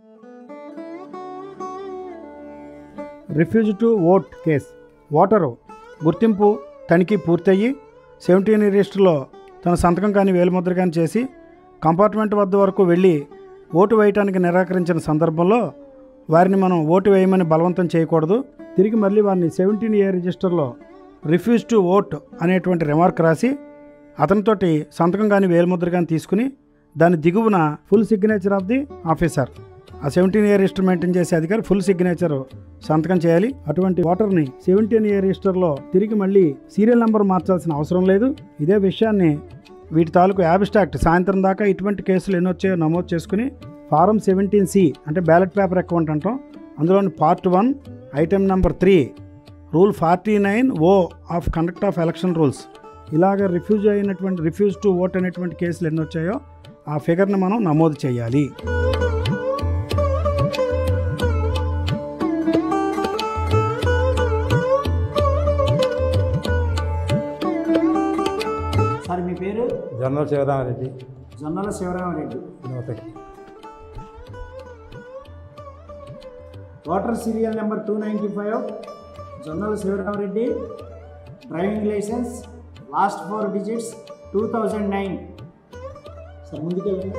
Refuse to vote case voter గుర్తింపు తనిఖీ పూర్తయ్యి సెవెంటీన్ రిజిస్టర్లో తన సంతకం కానీ వేలుముద్ర కానీ చేసి కంపార్ట్మెంట్ వద్ద వరకు వెళ్ళి ఓటు వేయటానికి నిరాకరించిన సందర్భంలో వారిని మనం ఓటు వేయమని బలవంతం చేయకూడదు తిరిగి మళ్ళీ వారిని సెవెంటీన్ ఏ రిజిస్టర్లో రిఫ్యూజ్ టు ఓట్ అనేటువంటి రిమార్క్ రాసి అతనితోటి సంతకం కానీ వేలుముద్ర కానీ తీసుకుని దాని దిగువన full signature of the officer ఆ సెవెంటీన్ ఇయర్ రిజిస్టర్ మెయింటైన్ చేసే అధికారి ఫుల్ సిగ్నేచర్ సంతకం చేయాలి అటువంటి ఓటర్ని సెవెంటీన్ ఇయర్ రిజిస్టర్లో తిరిగి మళ్ళీ సీరియల్ నెంబర్ మార్చాల్సిన అవసరం లేదు ఇదే విషయాన్ని వీటి తాలూకు యాబ్స్ట్రాక్ట్ సాయంత్రం దాకా ఇటువంటి కేసులు ఎన్ని వచ్చాయో నమోదు చేసుకుని ఫారం సెవెంటీన్ సి అంటే బ్యాలెట్ పేపర్ అకౌంట్ అంటాం అందులోని part one item number three rule forty nine O of conduct of election rules ఇలాగ రిఫ్యూజ్ అయినటువంటి రిఫ్యూజ్ టు ఓట్ అనేటువంటి కేసులు ఎన్ని వచ్చాయో ఆ ఫిగర్ని మనం నమోదు చేయాలి సార్ మీ పేరు Jonnala Sivaramareddy Jonnala Sivaramareddy Nuthaki voter serial number two ninety five Jonnala Sivaramareddy driving licence last four digits two thousand nine sir ముందుకెళ్ళండి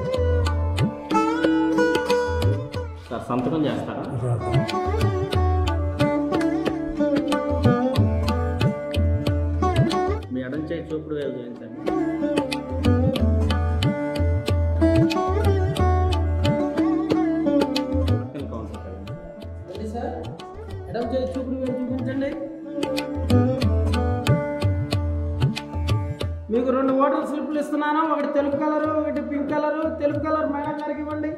సార్ సంతకం చేస్తారా మీ ఎడం చేయి చూపుడు వేలు చూపించండి పక్కన కౌంటర్ కదండి. సార్ ఎడమ చేయి చూపుడు వేలు చూపించండి మీకు రెండు ఓటర్ స్లిప్లు ఇస్తున్నాను ఒకటి తెలుపు కలరు ఒకటి పింక్ కలరు తెలుపు కలర్ మేడం గారికి ఇవ్వండి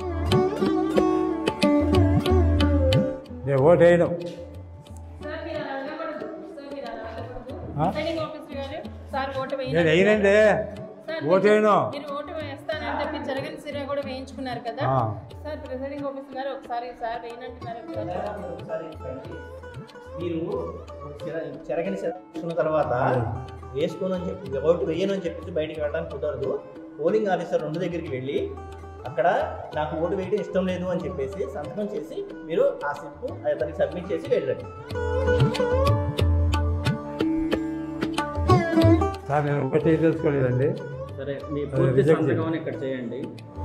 నేను ఓటు వేయను సార్ మీరు అలా అడగకూడదు. సార్ మీరు అలా అడగకూడదు. ఆ? రిటర్నింగ్ ఆఫీసర్ గారు, సార్ ఓటు వేయండి. నేను వేయనండి సార్, ఓటు వేయను మీరు ఓటు వేస్తానని చెప్పి జరగని సిరా కూడా వేయించుకున్నారు కదా ఆ. సార్ ప్రిసైడింగ్ ఆఫీసర్ గారు ఒకసారి సార్ వేయనంటున్నారు ఒకసారి ఒకసారి ఇక్కడికి మీరు చెర- చెరగని చెరుకున్న తర్వాత వేసుకోను అని చెప్పి ఓటు వేయను అని చెప్పేసి బయటికి వెళ్ళడానికి కుదరదు పోలింగ్ ఆఫీసర్ రెండు దగ్గరికి వెళ్ళి అక్కడ నాకు ఓటు వేయడం ఇష్టం లేదు అని చెప్పేసి సంతకం చేసి మీరు ఆ స్లిప్ అతనికి సబ్మిట్ చేసి వెళ్ళండి సార్ నేను ఒకటి తెలుసుకోలేదండి సరే మీ పూర్తి రిజెక్ట్ చేయండి. సంతకం ఇక్కడ చేయండి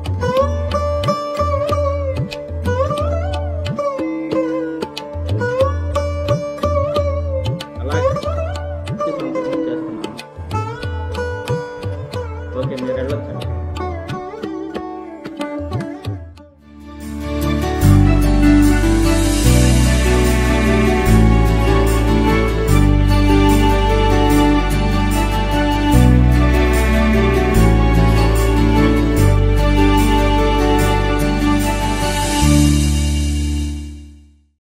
అలాగే పూర్తి సంతకం చేస్తున్నాను ఓకే మీరు వెళ్ళొచ్చండి